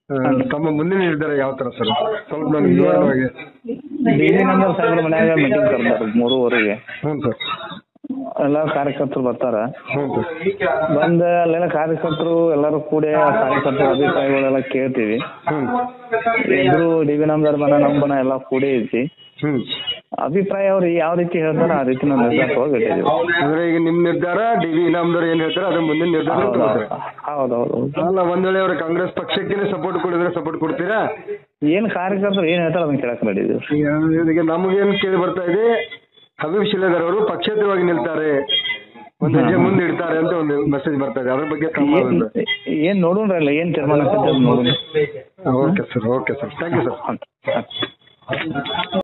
ತಮ್ಮ ಮುಂದಿನ ನಿರ್ಧಾರ ಯಾವ ತರ ಸರ್ ಸ್ವಲ್ಪ ನನಗೆ ವಿವರವಾಗಿ ಡಿ ವಿ ನಂದರ್ ಸಾಹೇಬ್ರ ಮನ್ಯಾಗ ಮೀಟಿಂಗ್ ಕರ್ದಾರ ಮೂರುವರೆಗೆ ಹ್ಞೂ ಸರ್ ಎಲ್ಲ ಕಾರ್ಯಕರ್ತರು ಬರ್ತಾರ ಹ್ಞೂ ಸರ್ ಬಂದ ಅಲ್ಲೆಲ್ಲ ಕಾರ್ಯಕರ್ತರು ಎಲ್ಲರೂ ಕೂಡಿ ಆ ಕಾರ್ಯಕರ್ತರ ಅಭಿಪ್ರಾಯಗಳೆಲ್ಲ ಕೇಳ್ತೀವಿ ಹ್ಞೂ ಎದುರು ಡಿ ವಿ ನಮ್ದರ್ ಬನ ನಮ್ಮ ಬನ ಎಲ್ಲ ಕೂಡಿ ಐತಿ ಹ್ಞೂ ಅಭಿಪ್ರಾಯ ಅವ್ರು ಯಾವ ರೀತಿ ಹೇಳ್ತಾರ ಆ ರೀತಿ ನಾವು ನಿರ್ಧಾರ ತಗೋಬೇಕಿದ್ದೀವಿ ಅಂದ್ರೆ ಈಗ ನಿಮ್ಮ ನಿರ್ಧಾರ ಡಿ ವಿ ಇನಾಮ್ದವ್ರು ಏನು ಹೇಳ್ತಾರೆ ಅದ್ರ ಮುಂದಿನ ನಿರ್ಧಾರ ತಗೋತಾರೆ ಹೌದೌದು ಅಲ್ಲ ಒಂದ್ ವೇಳೆ ಅವರು ಕಾಂಗ್ರೆಸ್ ಪಕ್ಷಕ್ಕೆ ಸಪೋರ್ಟ್ ಕೊಡಿದ್ರೆ ಸಪೋರ್ಟ್ ಕೊಡ್ತೀರಾ ಏನ್ ಕಾರ್ಯಕರ್ತರು ಏನ್ ಹೇಳ್ತಾರ ಅದನ್ನ ಕೇಳಕ್ ನಡೀತೀವಿ ಈಗ ಈಗ ನಮಗೇನು ಕೇಳಿ ಬರ್ತಾ ಇದೆ ಹಬೀಬ್ ಶಿಲೇದರ್ ಅವರು ಪಕ್ಷೇತರವಾಗಿ ನಿಲ್ತಾರೆ ಒಂದ್ ಹೆಜ್ಜೆ ಮುಂದೆ ಇಡ್ತಾರೆ ಅಂತ ಒಂದು ಮೆಸೇಜ್ ಬರ್ತಾ ಇದೆ ಅದ್ರ ಬಗ್ಗೆ ಕ್ರಮ ಏನ್ ಏನ್ ನೋಡೋಣ್ರಲ್ಲ ಏನ್ ತೀರ್ಮಾನ ಆಗ್ತೈತೆ ಅದ್ನ ನೋಡೋಣ okay sir okay sir thank you sir hmm. Hmm.